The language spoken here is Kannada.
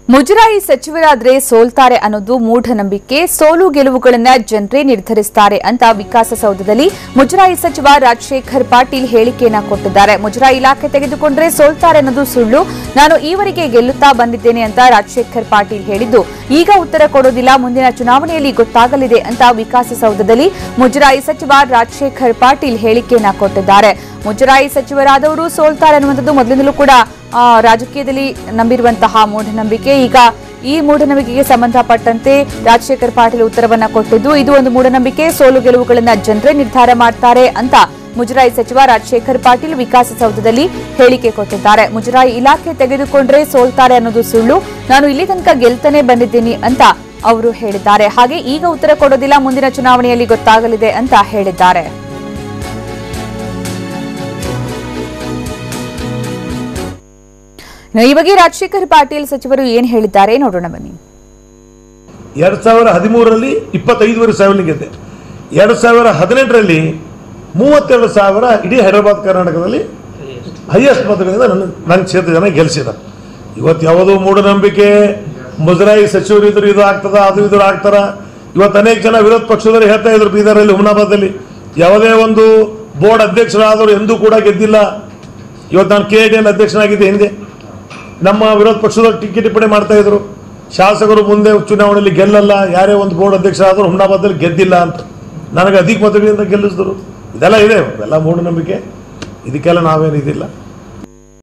ಮುಜರಾಯಿ ಸಚಿವರಾದ್ರೆ ಸೋಲ್ತಾರೆ ಅನ್ನೋದು ಮೂಢನಂಬಿಕೆ ಸೋಲು ಗೆಲುವುಗಳನ್ನ ಜನರೇ ನಿರ್ಧರಿಸ್ತಾರೆ ಅಂತ ವಿಕಾಸಸೌಧದಲ್ಲಿ ಮುಜರಾಯಿ ಸಚಿವ ರಾಜಶೇಖರ್ ಪಾಟೀಲ್ ಹೇಳಿಕೆಯನ್ನ ಕೊಟ್ಟಿದ್ದಾರೆ ಮುಜರಾಯಿ ಇಲಾಖೆ ತೆಗೆದುಕೊಂಡ್ರೆ ಸೋಲ್ತಾರೆ ಅನ್ನೋದು ಸುಳ್ಳು ನಾನು ಈವರೆಗೆ ಗೆಲ್ಲುತ್ತಾ ಬಂದಿದ್ದೇನೆ ಅಂತ ರಾಜಶೇಖರ್ ಪಾಟೀಲ್ ಹೇಳಿದ್ದು ಈಗ ಉತ್ತರ ಕೊಡೋದಿಲ್ಲ ಮುಂದಿನ ಚುನಾವಣೆಯಲ್ಲಿ ಗೊತ್ತಾಗಲಿದೆ ಅಂತ ವಿಕಾಸಸೌಧದಲ್ಲಿ ಮುಜರಾಯಿ ಸಚಿವ ರಾಜಶೇಖರ್ ಪಾಟೀಲ್ ಹೇಳಿಕೆಯನ್ನ ಕೊಟ್ಟಿದ್ದಾರೆ ಮುಜರಾಯಿ ಸಚಿವರಾದವರು ಸೋಲ್ತಾರೆ ಅನ್ನುವಂಥದ್ದು ಮೊದಲಿಂದಲೂ ಕೂಡ ಆ, ರಾಜಕೀಯದಲ್ಲಿ ನಂಬಿರುವಂತಹ ಮೂಢನಂಬಿಕೆ ಈಗ ಈ ಮೂಢನಂಬಿಕೆಗೆ ಸಂಬಂಧಪಟ್ಟಂತೆ ರಾಜಶೇಖರ್ ಪಾಟೀಲ್ ಉತ್ತರವನ್ನ ಕೊಟ್ಟಿದ್ದು ಇದು ಒಂದು ಮೂಢನಂಬಿಕೆ ಸೋಲು ಗೆಲುವುಗಳನ್ನ ಜನರೇ ನಿರ್ಧಾರ ಮಾಡ್ತಾರೆ ಅಂತ ಮುಜರಾಯಿ ಸಚಿವ ರಾಜಶೇಖರ್ ಪಾಟೀಲ್ ವಿಕಾಸಸೌಧದಲ್ಲಿ ಹೇಳಿಕೆ ಕೊಟ್ಟಿದ್ದಾರೆ ಮುಜರಾಯಿ ಇಲಾಖೆ ತೆಗೆದುಕೊಂಡ್ರೆ ಸೋಲ್ತಾರೆ ಅನ್ನೋದು ಸುಳ್ಳು ನಾನು ಇಲ್ಲಿ ತನಕ ಗೆಲ್ತಾನೆ ಬಂದಿದ್ದೀನಿ ಅಂತ ಅವರು ಹೇಳಿದ್ದಾರೆ ಹಾಗೆ ಈಗ ಉತ್ತರ ಕೊಡೋದಿಲ್ಲ ಮುಂದಿನ ಚುನಾವಣೆಯಲ್ಲಿ ಗೊತ್ತಾಗಲಿದೆ ಅಂತ ಹೇಳಿದ್ದಾರೆ ಇನ್ನು ಈ ಬಗ್ಗೆ ರಾಜಶೇಖರ್ ಪಾಟೀಲ್ ಸಚಿವರು ಏನ್ ಹೇಳಿದ್ದಾರೆ ನೋಡೋಣ ಬನ್ನಿ ಎರಡು ಸಾವಿರ ಹದಿಮೂರರಲ್ಲಿ ಇಪ್ಪತ್ತೈದುವರೆ ಸಾವಿರ ಗೆದ್ದೆ ಎರಡು ಸಾವಿರ ಹದಿನೆಂಟರಲ್ಲಿ ಮೂವತ್ತೆರಡು ಸಾವಿರ ಇಡೀ ಹೈದರಾಬಾದ್ ಕರ್ನಾಟಕದಲ್ಲಿ ಹೈಯೆಸ್ಟ್ ಮತಗಳಿಂದ ನನ್ನ ನನ್ನ ಕ್ಷೇತ್ರ ಜನ ಗೆಲ್ಲಿಸಿದ ಇವತ್ತು ಯಾವುದೋ ಮೂಢನಂಬಿಕೆ ಮುಜರಾಯಿ ಸಚಿವರು ಇದ್ರು ಇದು ಆಗ್ತದ ಅದು ಇದು ಆಗ್ತಾರ ಇವತ್ತು ಅನೇಕ ಜನ ವಿರೋಧ ಪಕ್ಷದವರು ಹೇಳ್ತಾ ಇದ್ರು ಬೀದರಲ್ಲಿ ಹುಮನಾಬಾದಲ್ಲಿ ಯಾವುದೇ ಒಂದು ಬೋರ್ಡ್ ಅಧ್ಯಕ್ಷರಾದವರು ಎಂದೂ ಕೂಡ ಗೆದ್ದಿಲ್ಲ ಇವತ್ತು ನಾನು ಕೆ ಡಿ ಎಲ್ ಅಧ್ಯಕ್ಷನಾಗಿದ್ದೆ ಹಿಂದೆ ನಮ್ಮ ವಿರೋಧ ಪಕ್ಷದವರು ಟೀಕೆ ಟಿಪ್ಪಣಿ ಮಾಡ್ತಾ ಇದ್ರು ಶಾಸಕರು ಮುಂದೆ ಚುನಾವಣೆಯಲ್ಲಿ ಗೆಲ್ಲಲ್ಲ ಯಾರೇ ಒಂದು ಬೋರ್ಡ್ ಅಧ್ಯಕ್ಷರಾದರೂ ಹುಮ್ನಾಬಾದಲ್ಲಿ ಗೆದ್ದಿಲ್ಲ ಅಂತ ನನಗೆ ಅಧಿಕ ಮತಗಳಿಂದ ಗೆಲ್ಲಿಸಿದ್ರು ಇದೆಲ್ಲ ಇದೆ ಎಲ್ಲ ಮೂಢನಂಬಿಕೆ ಇದಕ್ಕೆಲ್ಲ ನಾವೇನು ಇದಿಲ್ಲ